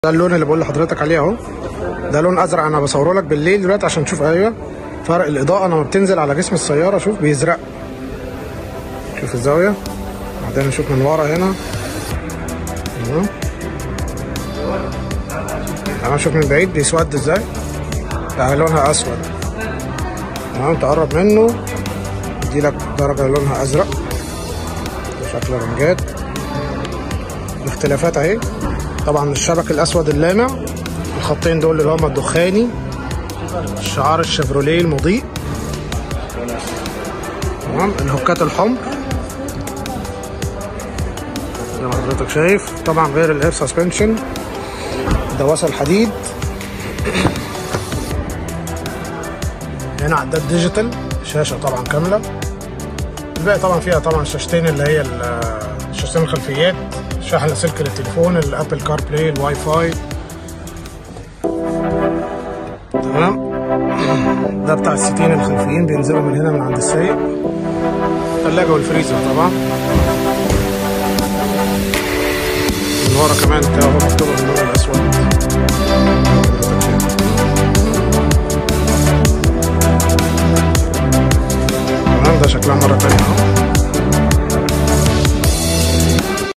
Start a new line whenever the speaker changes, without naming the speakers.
ده اللون اللي بقول لحضرتك عليه اهو ده لون ازرق انا بصوره لك بالليل دلوقتي عشان تشوف ايوه فرق الاضاءه لما بتنزل على جسم السياره شوف بيزرق شوف الزاويه بعدين نشوف من ورا هنا اهو انا اشوف من بعيد بيسود ازاي ده لونها اسود تمام تقرب منه يدي لك درجه لونها ازرق شكل رنجات الاختلافات اهي طبعا الشبك الاسود اللامع الخطين دول اللي هما الدخاني شعار الشيفروليه المضيء تمام الهوكات الحمر زي ما حضرتك شايف طبعا غير الاير سسبنشن دواسه الحديد هنا عداد ديجيتال شاشه طبعا كامله الباقي طبعا فيها طبعا شاشتين اللي هي شاشتين الخلفيات شحن سلك للتليفون الابل كار بلاي الواي فاي تمام ده بتاع الستين الخلفيين بينزلوا من هنا من عند السايق الثلاجة والفريزر طبعا من ورا كمان تلاقي هو مكتوب باللون الاسود تمام ده شكلها مرة تانية اهو